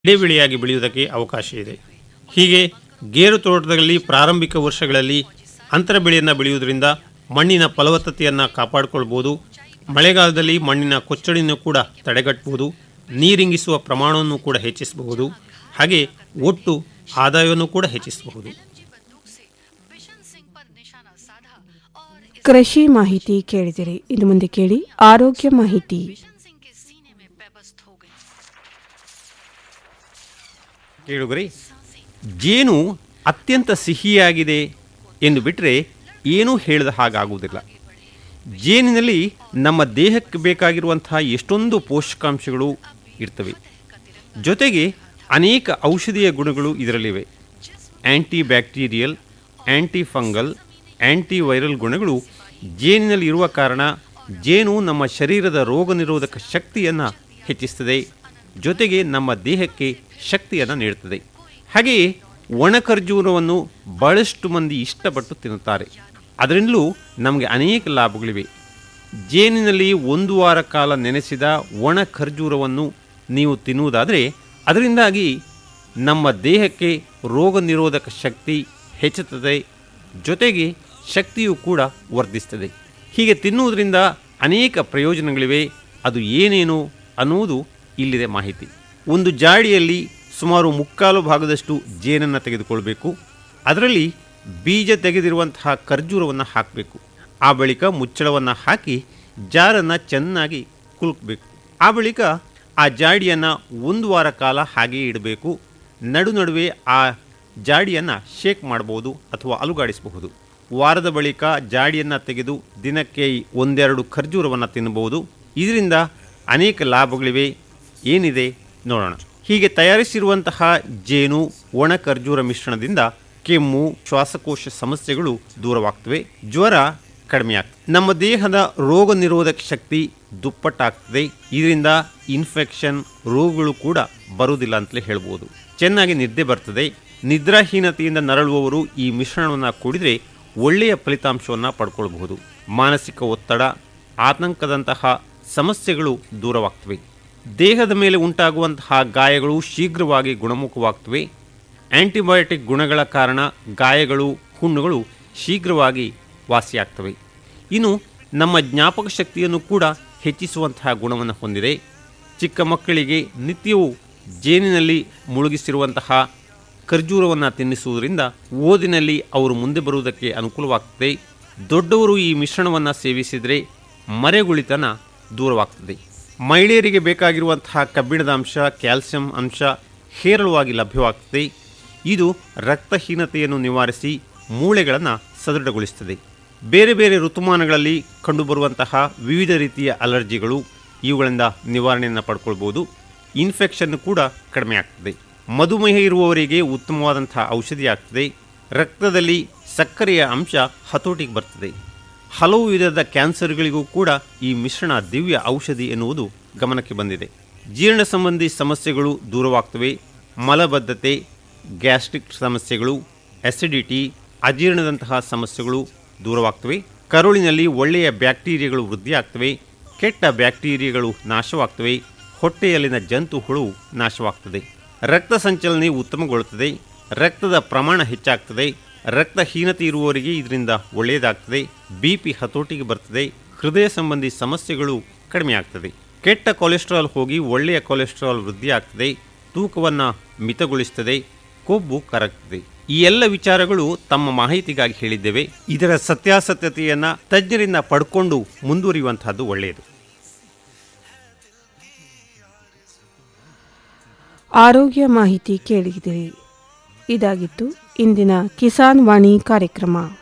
ಎಡೆಬೆಳೆಯಾಗಿ ಬೆಳೆಯುವುದಕ್ಕೆ ಅವಕಾಶ ಇದೆ ಹೀಗೆ ಗೇರು ತೋಟದಲ್ಲಿ ಪ್ರಾರಂಭಿಕ ವರ್ಷಗಳಲ್ಲಿ ಅಂತರ ಬೆಳೆಯನ್ನು ಬೆಳೆಯುವುದರಿಂದ ಮಣ್ಣಿನ ಫಲವತ್ತತೆಯನ್ನು ಕಾಪಾಡಿಕೊಳ್ಬೋದು ಮಳೆಗಾಲದಲ್ಲಿ ಮಣ್ಣಿನ ಕೊಚ್ಚಡಿಯನ್ನು ಕೂಡ ತಡೆಗಟ್ಟಬಹುದು ನೀರಿಂಗಿಸುವ ಪ್ರಮಾಣವನ್ನು ಕೂಡ ಹೆಚ್ಚಿಸಬಹುದು ಹಾಗೆ ಒಟ್ಟು ಆದಾಯವನ್ನು ಕೂಡ ಹೆಚ್ಚಿಸಬಹುದು बंदूक से बिशन सिंह पर निशाना साधा और इस ಕೃಷಿ ಮಾಹಿತಿ ಕೇಳಿದಿರಿ ಇನ್ನು ಮುಂದೆ ಕೇಳಿ ಆರೋಗ್ಯ ಮಾಹಿತಿ बिशन सिंह के सीने में बेबस्त हो गई ಕೇಳುಗರಿ ಜೇನು ಅತ್ಯಂತ ಸಿಹಿಯಾಗಿದೆ ಎಂದು ಬಿಟ್ಟರೆ ಏನೂ ಹೇಳಿದ ಹಾಗಾಗುವುದಿಲ್ಲ ಜೇನಿನಲ್ಲಿ ನಮ್ಮ ದೇಹಕ್ಕೆ ಬೇಕಾಗಿರುವಂತಹ ಎಷ್ಟೊಂದು ಪೋಷಕಾಂಶಗಳು ಇರ್ತವೆ ಜೊತೆಗೆ ಅನೇಕ ಔಷಧೀಯ ಗುಣಗಳು ಇದರಲ್ಲಿವೆ anti bacterial anti fungal anti viral ಗುಣಗಳು ಜೇನಿನಲ್ಲಿ ಇರುವ ಕಾರಣ ಜೇನು ನಮ್ಮ ಶರೀರದ ರೋಗ ನಿರೋಧಕ ಶಕ್ತಿಯನ್ನು ಹೆಚ್ಚಿಸ್ತದೆ ಜೊತೆಗೆ ನಮ್ಮ ದೇಹಕ್ಕೆ ಶಕ್ತಿಯನ್ನು ನೀಡುತ್ತದೆ ಹಾಗೆಯೇ ಒಣ ಖರ್ಜೂರವನ್ನು ಬಹಳಷ್ಟು ಮಂದಿ ಇಷ್ಟಪಟ್ಟು ತಿನ್ನುತ್ತಾರೆ ಅದರಿಂದಲೂ ನಮಗೆ ಅನೇಕ ಲಾಭಗಳಿವೆ ಜೇನಿನಲ್ಲಿ ಒಂದು ವಾರ ಕಾಲ ನೆನೆಸಿದ ಒಣ ಖರ್ಜೂರವನ್ನು ನೀವು ತಿನ್ನುವುದಾದರೆ ಅದರಿಂದಾಗಿ ನಮ್ಮ ದೇಹಕ್ಕೆ ರೋಗ ನಿರೋಧಕ ಶಕ್ತಿ ಹೆಚ್ಚುತ್ತದೆ ಜೊತೆಗೆ ಶಕ್ತಿಯು ಕೂಡ ವರ್ಧಿಸ್ತದೆ ಹೀಗೆ ತಿನ್ನುವುದರಿಂದ ಅನೇಕ ಪ್ರಯೋಜನಗಳಿವೆ ಅದು ಏನೇನು ಅನ್ನುವುದು ಇಲ್ಲಿದೆ ಮಾಹಿತಿ ಒಂದು ಜಾಡಿಯಲ್ಲಿ ಸುಮಾರು ಮುಕ್ಕಾಲು ಭಾಗದಷ್ಟು ಜೇನನ್ನು ತೆಗೆದುಕೊಳ್ಬೇಕು ಅದರಲ್ಲಿ ಬೀಜ ತೆಗೆದಿರುವಂತಹ ಖರ್ಜೂರವನ್ನು ಹಾಕಬೇಕು ಆ ಬಳಿಕ ಮುಚ್ಚಳವನ್ನು ಹಾಕಿ ಜಾರನ್ನು ಚೆನ್ನಾಗಿ ಕುಲುಕಬೇಕು ಆ ಬಳಿಕ ಆ ಜಾಡಿಯನ್ನು ಒಂದು ವಾರ ಕಾಲ ಹಾಗೆಯೇ ಇಡಬೇಕು ನಡು ನಡುವೆ ಆ ಜಾಡಿಯನ್ನು ಶೇಕ್ ಮಾಡಬಹುದು ಅಥವಾ ಅಲುಗಾಡಿಸಬಹುದು ವಾರದ ಬಳಿಕ ಜಾಡಿಯನ್ನು ತೆಗೆದು ದಿನಕ್ಕೆ ಒಂದೆರಡು ಖರ್ಜೂರವನ್ನು ತಿನ್ನಬಹುದು ಇದರಿಂದ ಅನೇಕ ಲಾಭಗಳಿವೆ ಏನಿದೆ ನೋಡೋಣ ಹೀಗೆ ತಯಾರಿಸಿರುವಂತಹ ಜೇನು ಒಣ ಖರ್ಜೂರ ಮಿಶ್ರಣದಿಂದ ಕೆಮ್ಮು ಶ್ವಾಸಕೋಶ ಸಮಸ್ಯೆಗಳು ದೂರವಾಗ್ತವೆ ಜ್ವರ ಕಡಿಮೆಯಾಗ್ತದೆ ನಮ್ಮ ದೇಹದ ರೋಗ ನಿರೋಧಕ ಶಕ್ತಿ ದುಪ್ಪಟ್ಟಾಗ್ತದೆ ಇದರಿಂದ ಇನ್ಫೆಕ್ಷನ್ ರೋಗಗಳು ಕೂಡ ಬರುವುದಿಲ್ಲ ಅಂತಲೇ ಹೇಳ್ಬೋದು ಚೆನ್ನಾಗಿ ನಿದ್ದೆ ಬರ್ತದೆ ನಿದ್ರಾಹೀನತೆಯಿಂದ ನರಳುವವರು ಈ ಮಿಶ್ರಣವನ್ನು ಕುಡಿದರೆ ಒಳ್ಳೆಯ ಫಲಿತಾಂಶವನ್ನು ಪಡ್ಕೊಳ್ಬಹುದು ಮಾನಸಿಕ ಒತ್ತಡ ಆತಂಕದಂತಹ ಸಮಸ್ಯೆಗಳು ದೂರವಾಗ್ತವೆ ದೇಹದ ಮೇಲೆ ಉಂಟಾಗುವಂತಹ ಗಾಯಗಳು ಶೀಘ್ರವಾಗಿ ಗುಣಮುಖವಾಗ್ತವೆ ಆಂಟಿಬಯೋಟಿಕ್ ಗುಣಗಳ ಕಾರಣ ಗಾಯಗಳು ಹುಣ್ಣುಗಳು ಶೀಘ್ರವಾಗಿ ವಾಸಿಯಾಗ್ತವೆ ಇನ್ನು ನಮ್ಮ ಜ್ಞಾಪಕ ಶಕ್ತಿಯನ್ನು ಕೂಡ ಹೆಚ್ಚಿಸುವಂತಹ ಗುಣವನ್ನು ಹೊಂದಿದೆ ಚಿಕ್ಕ ಮಕ್ಕಳಿಗೆ ನಿತ್ಯವೂ ಜೇನಿನಲ್ಲಿ ಮುಳುಗಿಸಿರುವಂತಹ ಖರ್ಜೂರವನ್ನು ತಿನ್ನಿಸುವುದರಿಂದ ಓದಿನಲ್ಲಿ ಅವರು ಮುಂದೆ ಬರುವುದಕ್ಕೆ ಅನುಕೂಲವಾಗ್ತದೆ ದೊಡ್ಡವರು ಈ ಮಿಶ್ರಣವನ್ನು ಸೇವಿಸಿದರೆ ಮರೆಗುಳಿತನ ದೂರವಾಗ್ತದೆ ಮಹಿಳೆಯರಿಗೆ ಬೇಕಾಗಿರುವಂತಹ ಕಬ್ಬಿಣದ ಅಂಶ ಕ್ಯಾಲ್ಸಿಯಂ ಅಂಶ ಹೇರಳವಾಗಿ ಲಭ್ಯವಾಗ್ತದೆ ಇದು ರಕ್ತಹೀನತೆಯನ್ನು ನಿವಾರಿಸಿ ಮೂಳೆಗಳನ್ನು ಸದೃಢಗೊಳಿಸ್ತದೆ ಬೇರೆ ಬೇರೆ ಋತುಮಾನಗಳಲ್ಲಿ ಕಂಡುಬರುವಂತಹ ವಿವಿಧ ರೀತಿಯ ಅಲರ್ಜಿಗಳು ಇವುಗಳಿಂದ ನಿವಾರಣೆಯನ್ನು ಪಡ್ಕೊಳ್ಬೋದು ಇನ್ಫೆಕ್ಷನ್ ಕೂಡ ಕಡಿಮೆ ಆಗ್ತದೆ ಮಧುಮೇಹ ಇರುವವರಿಗೆ ಉತ್ತಮವಾದಂತಹ ಔಷಧಿ ಆಗ್ತದೆ ರಕ್ತದಲ್ಲಿ ಸಕ್ಕರೆಯ ಅಂಶ ಹತೋಟಿಗೆ ಬರ್ತದೆ ಹಲವು ವಿಧದ ಕ್ಯಾನ್ಸರ್ಗಳಿಗೂ ಕೂಡ ಈ ಮಿಶ್ರಣ ದಿವ್ಯ ಔಷಧಿ ಎನ್ನುವುದು ಗಮನಕ್ಕೆ ಬಂದಿದೆ ಜೀರ್ಣ ಸಂಬಂಧಿ ಸಮಸ್ಯೆಗಳು ದೂರವಾಗ್ತವೆ ಮಲಬದ್ಧತೆ ಗ್ಯಾಸ್ಟ್ರಿಕ್ ಸಮಸ್ಯೆಗಳು ಅಸಿಡಿಟಿ ಅಜೀರ್ಣದಂತಹ ಸಮಸ್ಯೆಗಳು ದೂರವಾಗ್ತವೆ ಕರುಳಿನಲ್ಲಿ ಒಳ್ಳೆಯ ಬ್ಯಾಕ್ಟೀರಿಯಾಗಳು ವೃದ್ಧಿಯಾಗ್ತವೆ ಕೆಟ್ಟ ಬ್ಯಾಕ್ಟೀರಿಯಾಗಳು ನಾಶವಾಗ್ತವೆ ಹೊಟ್ಟೆಯಲ್ಲಿನ ಜಂತು ಹುಳು ನಾಶವಾಗ್ತದೆ ರಕ್ತ ಸಂಚಲನೆ ಉತ್ತಮಗೊಳ್ಳುತ್ತದೆ ರಕ್ತದ ಪ್ರಮಾಣ ಹೆಚ್ಚಾಗ್ತದೆ ರಕ್ತಹೀನತೆ ಇರುವವರಿಗೆ ಇದರಿಂದ ಒಳ್ಳೆಯದಾಗ್ತದೆ ಬಿ ಪಿ ಹತೋಟಿಗೆ ಬರ್ತದೆ ಹೃದಯ ಸಂಬಂಧಿ ಸಮಸ್ಯೆಗಳು ಕಡಿಮೆ ಆಗ್ತದೆ ಕೆಟ್ಟ ಕೊಲೆಸ್ಟ್ರಾಲ್ ಹೋಗಿ ಒಳ್ಳೆಯ ಕೊಲೆಸ್ಟ್ರಾಲ್ ವೃದ್ಧಿ ಆಗ್ತದೆ ತೂಕವನ್ನು ಮಿತಗೊಳಿಸ್ತದೆ ಕೊಬ್ಬು ಕರಗ್ತದೆ ಈ ಎಲ್ಲ ವಿಚಾರಗಳು ತಮ್ಮ ಮಾಹಿತಿಗಾಗಿ ಹೇಳಿದ್ದೇವೆ ಇದರ ಸತ್ಯಾಸತ್ಯತೆಯನ್ನ ತಜ್ಞರಿಂದ ಪಡ್ಕೊಂಡು ಮುಂದುವರಿಯುವಂತಹದ್ದು ಒಳ್ಳೆಯದು ಆರೋಗ್ಯ ಮಾಹಿತಿ ಕೇಳಿದಿರಿ ಇದಾಗಿತ್ತು ಇಂದಿನ ಕಿಸಾನ್ ವಾಣಿ ಕಾರ್ಯಕ್ರಮ